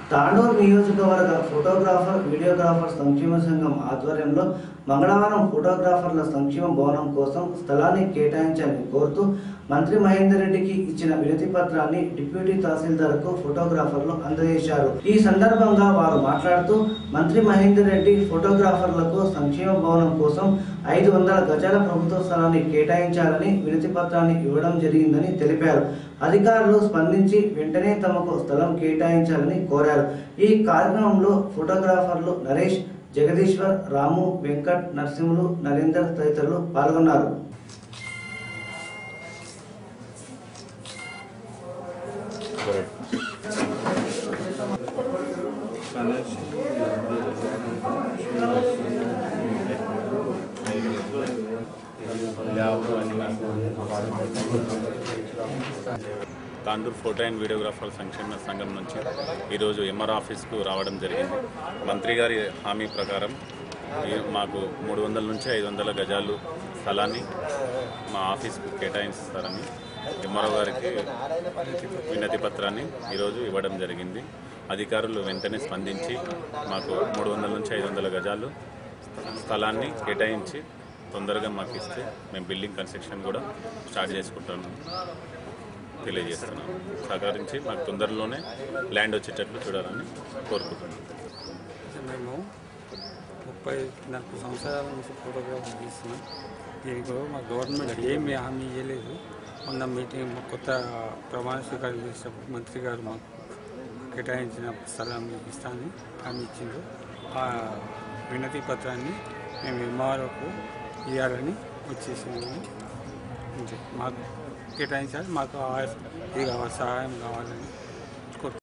తాండూరు నియోజకవర్గ photographer videographer సంక్షేమ సంఘం ఆధ్వర్యంలో మంగళవారం ఫోటోగ్రాఫర్ల సంక్షేమ భవనం కోసం స్థలాన్ని కేటాయించాలని కోరుతూ మంత్రి మహేందర్ రెడ్డికి ఇచ్చిన వినతి పత్రాన్ని డిప్యూటీ తహసీల్దార్కు ఫోటోగ్రాఫర్లు అందజేశారు ఈ సందర్భంగా వారు మాట్లాడుతూ మంత్రి మహేందర్ రెడ్డి ఫోటోగ్రాఫర్లకు సంక్షేమ భవనం కోసం ఐదు వందల గజాల ప్రభుత్వ స్థలాన్ని కేటాయించాలని వినతి పత్రాన్ని ఇవ్వడం జరిగిందని తెలిపారు అధికారులు స్పందించి వెంటనే తమకు స్థలం కేటాయించాలని కోరారు ఈ కార్యక్రమంలో ఫోటోగ్రాఫర్లు నరేష్ జగదీశ్వర్ రాము వెంకట్ నరసింహులు నరేందర్ తదితరులు పాల్గొన్నారు తాండూర్ ఫోటో అండ్ వీడియోగ్రాఫర్ సంక్షేమ సంఘం నుంచి ఈరోజు ఎంఆర్ ఆఫీస్కు రావడం జరిగింది మంత్రి గారి హామీ ప్రకారం ఈ- మాకు మూడు వందల నుంచి ఐదు వందల గజాలు స్థలాన్ని మా ఆఫీస్కు కేటాయిస్తారని ఎంఆర్ఓ గారికి వినతి పత్రాన్ని ఈరోజు ఇవ్వడం జరిగింది అధికారులు వెంటనే స్పందించి మాకు మూడు వందల నుంచి ఐదు వందల గజాలు స్థలాన్ని కేటాయించి తొందరగా మాకు ఇస్తే మేము బిల్డింగ్ కన్స్ట్రక్షన్ కూడా స్టార్ట్ చేసుకుంటాము తెలియజేస్తున్నాను సహకరించి మాకు తొందరలోనే ల్యాండ్ వచ్చేటట్లు చూడాలని కోరుకుంటున్నాను మేము ముప్పై నలభై సంవత్సరాల నుంచి ఫోటోగ్రాఫ్ తీస్తున్నాం దీనికి మా గవర్నమెంట్ ఏమి హామీ ఇవ్వలేదు మొన్న మీటింగ్ కొత్త ప్రమాణ స్వీకారం చేసినప్పుడు మంత్రి గారు మాకు కేటాయించిన స్థలం మీకు ఇస్తానని హామీ ఇచ్చిండ్రు ఆ వినతి పత్రాన్ని మేము ఎంఆర్ఓకు ఇవ్వాలని వచ్చేసినాము అంతే మాకు కేటాయించాలి మాకు ఆ- ఇది కావాలి సహాయం కావాలని